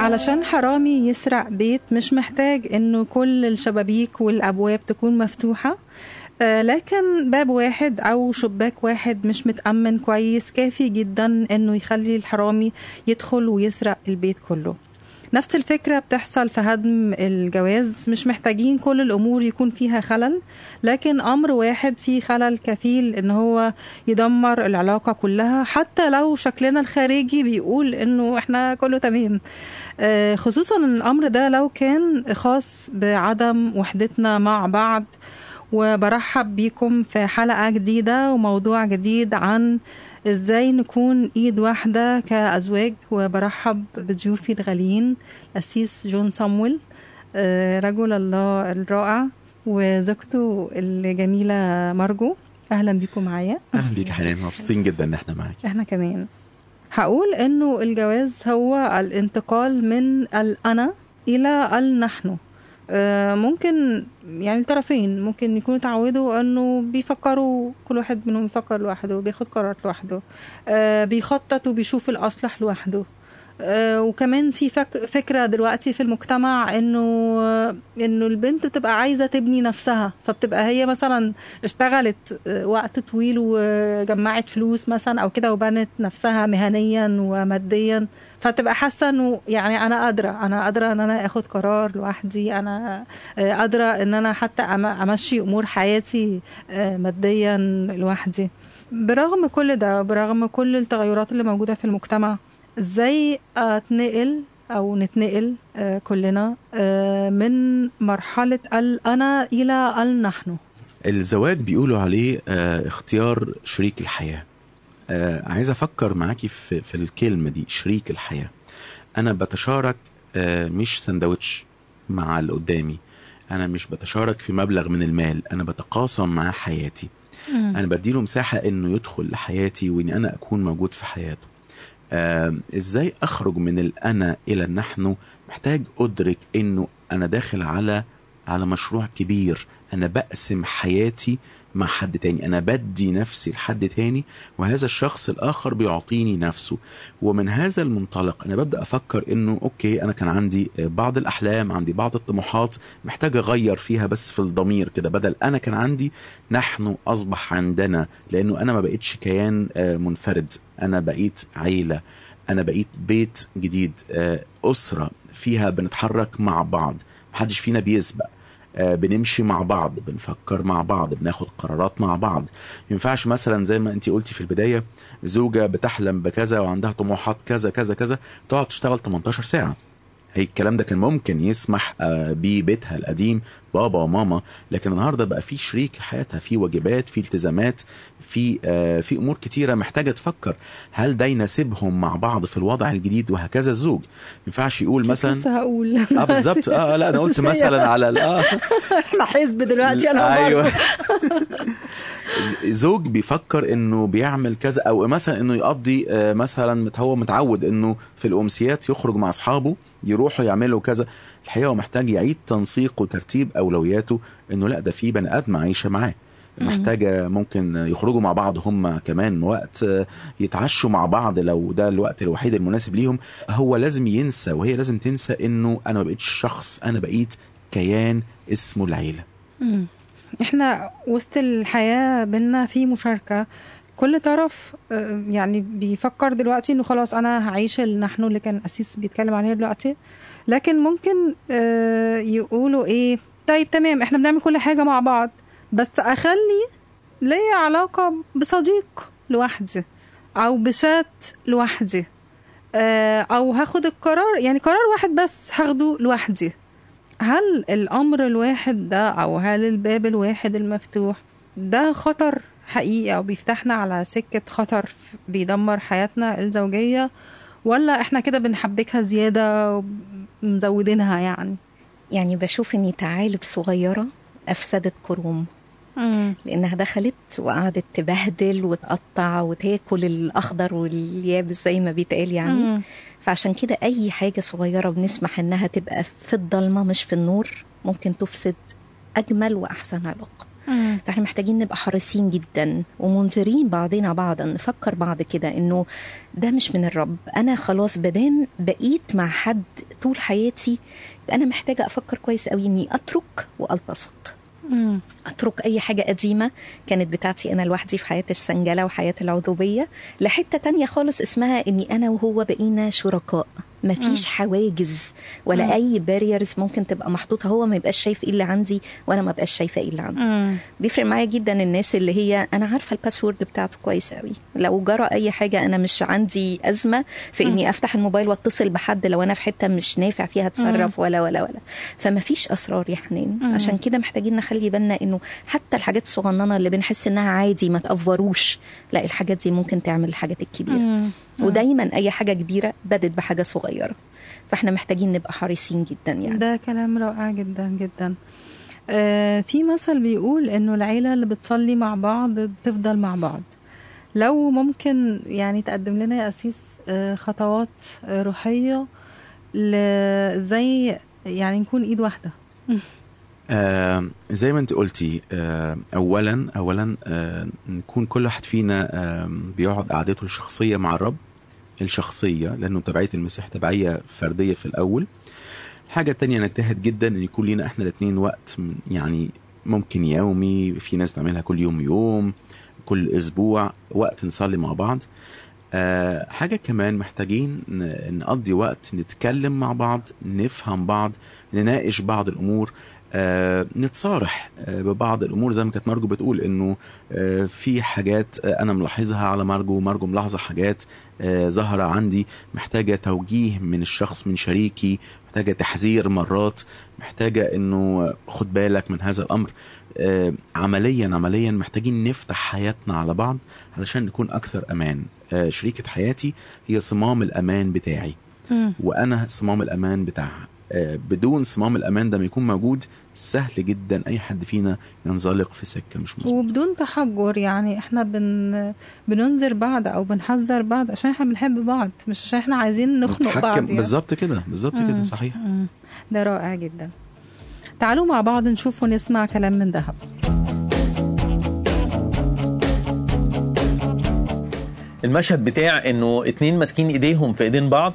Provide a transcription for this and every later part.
علشان حرامي يسرق بيت مش محتاج انه كل الشبابيك والابواب تكون مفتوحه آه، لكن باب واحد او شباك واحد مش متامن كويس كافي جدا انه يخلي الحرامي يدخل ويسرق البيت كله نفس الفكرة بتحصل في هدم الجواز مش محتاجين كل الأمور يكون فيها خلل لكن أمر واحد فيه خلل كفيل إن هو يدمر العلاقة كلها حتى لو شكلنا الخارجي بيقول إنه إحنا كله تمام آه، خصوصا إن الأمر ده لو كان خاص بعدم وحدتنا مع بعض وبرحب بيكم في حلقة جديدة وموضوع جديد عن ازاي نكون ايد واحدة كأزواج وبرحب بضيوفي الغاليين الأسيس جون صامويل آه، رجل الله الرائع وزوجته الجميلة مارجو أهلا بيكم معايا اهلا بيك يا حنان مبسوطين جدا ان احنا معاك احنا كمان هقول انه الجواز هو الانتقال من الانا الى النحن آه، ممكن يعني الطرفين ممكن يكونوا اتعودوا انه بيفكروا كل واحد منهم يفكر لوحده بياخد قرارات لوحده آه، بيخطط وبيشوف الاصلح لوحده آه، وكمان في فك فكره دلوقتي في المجتمع انه انه البنت بتبقى عايزه تبني نفسها فبتبقى هي مثلا اشتغلت آه، وقت طويل وجمعت فلوس مثلا او كده وبنت نفسها مهنيا وماديا فتبقى حاسه انه يعني انا قادره انا قادره ان انا اخد قرار لوحدي انا آه، قادره ان انا حتى أم- امشي امور حياتي آه، ماديا لوحدي برغم كل ده برغم كل التغيرات اللي موجوده في المجتمع ازاي اتنقل او نتنقل آه، كلنا آه، من مرحله الانا الى النحن الزواج بيقولوا عليه آه اختيار شريك الحياه آه عايز افكر معاكي في, في الكلمه دي شريك الحياه انا بتشارك آه مش سندوتش مع اللي قدامي انا مش بتشارك في مبلغ من المال انا بتقاسم معاه حياتي انا بديله مساحه انه يدخل لحياتي وان انا اكون موجود في حياته آه ازاي اخرج من الانا الى النحن محتاج ادرك انه انا داخل على على مشروع كبير انا بقسم حياتي مع حد تاني انا بدي نفسي لحد تاني وهذا الشخص الاخر بيعطيني نفسه ومن هذا المنطلق انا ببدا افكر انه اوكي انا كان عندي آه، بعض الاحلام عندي بعض الطموحات محتاج اغير فيها بس في الضمير كده بدل انا كان عندي نحن اصبح عندنا لانه انا ما بقيتش كيان آه، منفرد انا بقيت عيله انا بقيت بيت جديد آه، اسره فيها بنتحرك مع بعض محدش فينا بيسبق آه، بنمشي مع بعض بنفكر مع بعض بناخد قرارات مع بعض ما ينفعش مثلا زي ما انت قلتي في البدايه زوجه بتحلم بكذا وعندها طموحات كذا كذا كذا تقعد تشتغل 18 ساعه هي الكلام ده كان ممكن يسمح آه، بيه بيتها القديم بابا وماما لكن النهارده بقى في شريك حياتها في واجبات في التزامات في آه، في امور كتيره محتاجه تفكر هل ده يناسبهم مع بعض في الوضع الجديد وهكذا الزوج ما ينفعش يقول مثلا لسه هقول اه بالظبط اه لا انا قلت مش هي. مثلا على ال- اه احنا حزب دلوقتي انا ايوه ايوه زوج بيفكر انه بيعمل كذا او مثلا انه يقضي آه، مثلا مت- هو متعود انه في الامسيات يخرج مع اصحابه يروحوا يعملوا كذا الحقيقه هو محتاج يعيد تنسيق وترتيب اولوياته انه لا ده في بني ادم عايشه معاه محتاجة ممكن يخرجوا مع بعض هم كمان وقت آه، يتعشوا مع بعض لو ده الوقت الوحيد المناسب ليهم هو لازم ينسى وهي لازم تنسى انه انا ما بقيتش شخص انا بقيت كيان اسمه العيلة احنا وسط الحياة بينا في مشاركة كل طرف آه، يعني بيفكر دلوقتي انه خلاص انا هعيش النحن اللي كان اسيس بيتكلم عليه دلوقتي لكن ممكن آه، يقولوا ايه طيب تمام احنا بنعمل كل حاجة مع بعض بس اخلي ليا علاقة بصديق لوحدي او بشات لوحدي آه، او هاخد القرار يعني قرار واحد بس هاخده لوحدي هل الامر الواحد ده او هل الباب الواحد المفتوح ده خطر حقيقي او بيفتحنا على سكة خطر ف- بيدمر حياتنا الزوجية ولا احنا كده بنحبكها زيادة ومزودينها يعني يعني بشوف اني تعالب صغيره افسدت كروم لانها دخلت وقعدت تبهدل وتقطع وتاكل الاخضر واليابس زي ما بيتقال يعني مم. فعشان كده اي حاجه صغيره بنسمح انها تبقى في الضلمه مش في النور ممكن تفسد اجمل واحسن علاقه مم. فاحنا محتاجين نبقى حريصين جدا ومنذرين بعضنا بعضا نفكر بعض كده انه ده مش من الرب انا خلاص بدام بقيت مع حد طول حياتي يبقى انا محتاجه افكر كويس قوي اني اترك والتصق مم. اترك اي حاجه قديمه كانت بتاعتي انا لوحدي في حياه السنجله وحياه العذوبيه لحته تانية خالص اسمها اني انا وهو بقينا شركاء مفيش حواجز ولا مم. اي باريرز ممكن تبقى محطوطه هو ما يبقاش شايف ايه اللي عندي وانا ما بقاش شايفه ايه اللي عنده مم. بيفرق معايا جدا الناس اللي هي انا عارفه الباسورد بتاعته كويس قوي لو جرى اي حاجه انا مش عندي ازمه في اني افتح الموبايل واتصل بحد لو انا في حته مش نافع فيها اتصرف ولا ولا ولا فما فيش اسرار يا حنان مم. عشان كده محتاجين نخلي بالنا انه حتى الحاجات الصغننه اللي بنحس انها عادي ما تافروش لا الحاجات دي ممكن تعمل الحاجات الكبيره مم. ودايما اي حاجه كبيره بدت بحاجه صغيره فاحنا محتاجين نبقى حريصين جدا يعني ده كلام رائع جدا جدا آه في مثل بيقول انه العيلة اللي بتصلي مع بعض بتفضل مع بعض لو ممكن يعني تقدم لنا يا أسيس آه خطوات آه روحية ل- ازاي يعني نكون ايد واحدة آه زي ما انت قلتي آه اولا اولا آه نكون كل واحد فينا آه بيقعد قعدته الشخصيه مع الرب الشخصيه لانه تبعيه المسيح تبعيه فرديه في الاول الحاجه التانية نجتهد جدا ان يكون لينا احنا الاثنين وقت م- يعني ممكن يومي في ناس تعملها كل يوم يوم كل اسبوع وقت نصلي مع بعض آه حاجه كمان محتاجين ن- نقضي وقت نتكلم مع بعض نفهم بعض نناقش بعض الامور آه نتصارح آه ببعض الامور زي ما كانت مارجو بتقول انه آه في حاجات آه انا ملاحظها على مارجو مارجو ملاحظه حاجات آه ظاهره عندي محتاجه توجيه من الشخص من شريكي محتاجه تحذير مرات محتاجه انه خد بالك من هذا الامر آه عمليا عمليا محتاجين نفتح حياتنا على بعض علشان نكون اكثر امان آه شريكه حياتي هي صمام الامان بتاعي مم. وانا صمام الامان بتاعها آه، بدون صمام الامان ده ما يكون موجود سهل جدا اي حد فينا ينزلق في سكه مش مظبوطه وبدون تحجر يعني احنا بن بننذر بعض او بنحذر بعض عشان احنا بنحب بعض مش عشان احنا عايزين نخنق نتحكم- بعض يعني. بالظبط كده بالظبط كده مم. صحيح مم. ده رائع جدا تعالوا مع بعض نشوف ونسمع كلام من ذهب المشهد بتاع انه اتنين ماسكين ايديهم في ايدين بعض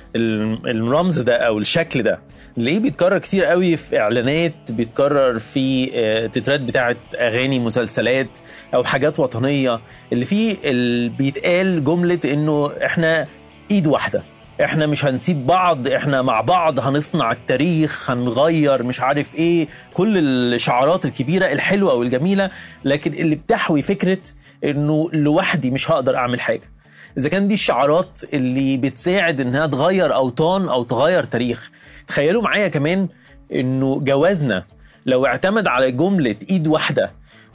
ال- الرمز ده او الشكل ده نلاقيه بيتكرر كتير قوي في اعلانات بيتكرر في آه، تترات بتاعت اغاني مسلسلات او حاجات وطنيه اللي فيه ال- بيتقال جمله انه احنا ايد واحده احنا مش هنسيب بعض احنا مع بعض هنصنع التاريخ هنغير مش عارف ايه كل الشعارات الكبيره الحلوه والجميله لكن اللي بتحوي فكره انه لوحدي مش هقدر اعمل حاجه اذا كان دي الشعارات اللي بتساعد انها تغير اوطان او تغير تاريخ تخيلوا معايا كمان انه جوازنا لو اعتمد على جمله ايد واحده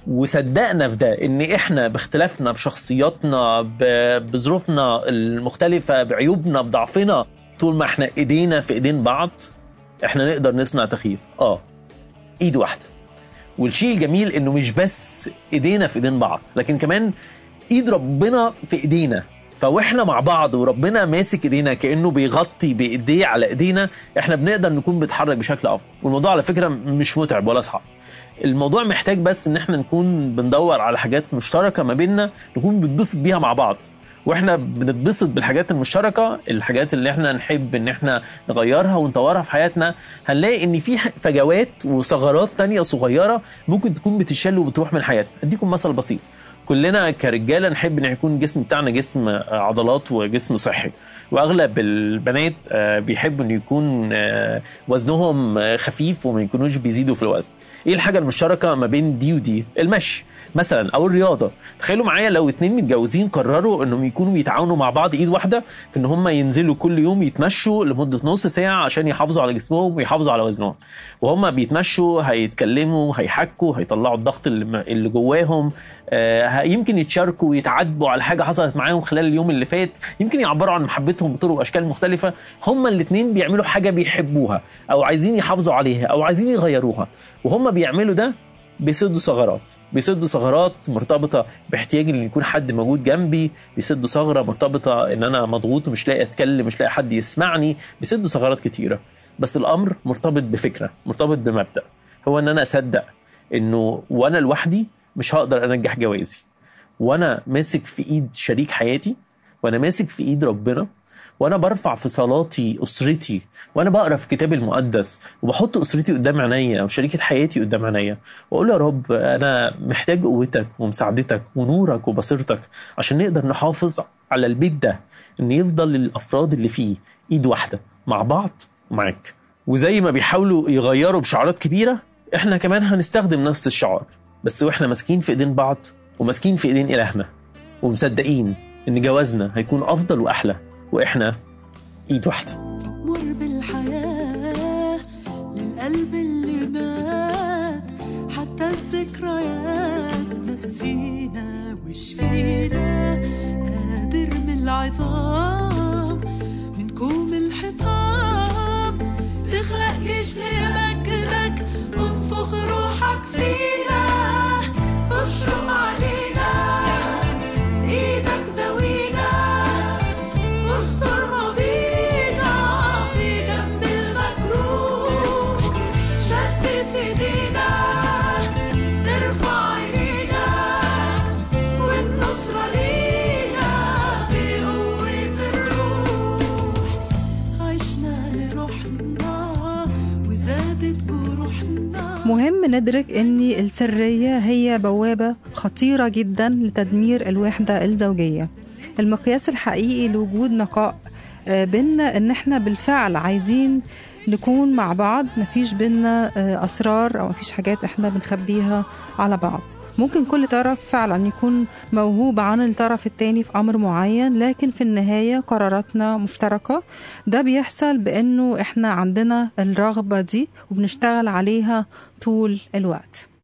وصدقنا في ده ان احنا باختلافنا بشخصياتنا ب- بظروفنا المختلفه بعيوبنا بضعفنا طول ما احنا ايدينا في ايدين بعض احنا نقدر نصنع تغيير اه ايد واحده والشيء الجميل انه مش بس ايدينا في ايدين بعض لكن كمان ايد ربنا في ايدينا فواحنا مع بعض وربنا ماسك ايدينا كانه بيغطي بايديه على ايدينا احنا بنقدر نكون بنتحرك بشكل افضل والموضوع على فكره مش متعب ولا صعب الموضوع محتاج بس ان احنا نكون بندور على حاجات مشتركه ما بيننا نكون بنتبسط بيها مع بعض واحنا بنتبسط بالحاجات المشتركه الحاجات اللي احنا نحب ان احنا نغيرها ونطورها في حياتنا هنلاقي ان في ح- فجوات وثغرات تانية صغيره ممكن تكون بتشل وبتروح من حياتنا اديكم مثل بسيط كلنا كرجاله نحب ان يكون الجسم بتاعنا جسم آه، عضلات وجسم صحي واغلب البنات آه، بيحبوا ان يكون آه، وزنهم آه، خفيف وما يكونوش بيزيدوا في الوزن ايه الحاجه المشتركه ما بين دي ودي المشي مثلا او الرياضه تخيلوا معايا لو اتنين متجوزين قرروا انهم يكونوا بيتعاونوا مع بعض ايد واحده في ان هم ينزلوا كل يوم يتمشوا لمده نص ساعه عشان يحافظوا على جسمهم ويحافظوا على وزنهم وهم بيتمشوا هيتكلموا هيحكوا هيطلعوا الضغط اللي اللي جواهم آه، ه- يمكن يتشاركوا ويتعاتبوا على حاجه حصلت معاهم خلال اليوم اللي فات يمكن يعبروا عن محبتهم بطرق واشكال مختلفه هم الاثنين بيعملوا حاجه بيحبوها او عايزين يحافظوا عليها او عايزين يغيروها وهم بيعملوا ده بيسدوا ثغرات بيسدوا ثغرات مرتبطه باحتياجي ان يكون حد موجود جنبي بيسدوا ثغره مرتبطه ان انا مضغوط ومش لاقي اتكلم مش لاقي حد يسمعني بيسدوا ثغرات كتيره بس الامر مرتبط بفكره مرتبط بمبدا هو ان انا اصدق انه وانا لوحدي مش هقدر انجح جوازي وانا ماسك في ايد شريك حياتي وانا ماسك في ايد ربنا وانا برفع في صلاتي اسرتي وانا بقرا في الكتاب المقدس وبحط اسرتي قدام عينيا وشريكه حياتي قدام عينيا واقول يا رب انا محتاج قوتك ومساعدتك ونورك وبصيرتك عشان نقدر نحافظ على البيت ده ان يفضل الافراد اللي فيه ايد واحده مع بعض ومعاك وزي ما بيحاولوا يغيروا بشعارات كبيره احنا كمان هنستخدم نفس الشعار بس واحنا ماسكين في ايدين بعض وماسكين في ايدين الهنا ومصدقين ان جوازنا هيكون افضل واحلى واحنا ايد واحده مر بالحياة للقلب اللي مات حتى الذكريات نسينا وشفينا قادر من العظام من كوم الحطام تخلق جيش لمجدك وانفخ روحك فينا اشرب علينا ايدك دوينا واستر ماضينا في جنب المجروح شتت ايدينا نرفع عينينا والنصرة لينا بقوة الروح عشنا لروحنا وزادت جروحنا مهم ندرك ان السريه هي بوابه خطيره جدا لتدمير الوحده الزوجيه المقياس الحقيقي لوجود نقاء آه، بينا ان احنا بالفعل عايزين نكون مع بعض مفيش بينا آه، اسرار او مفيش حاجات احنا بنخبيها على بعض ممكن كل طرف فعلا يكون موهوب عن الطرف التاني في امر معين لكن في النهايه قراراتنا مشتركه ده بيحصل بانه احنا عندنا الرغبه دي وبنشتغل عليها طول الوقت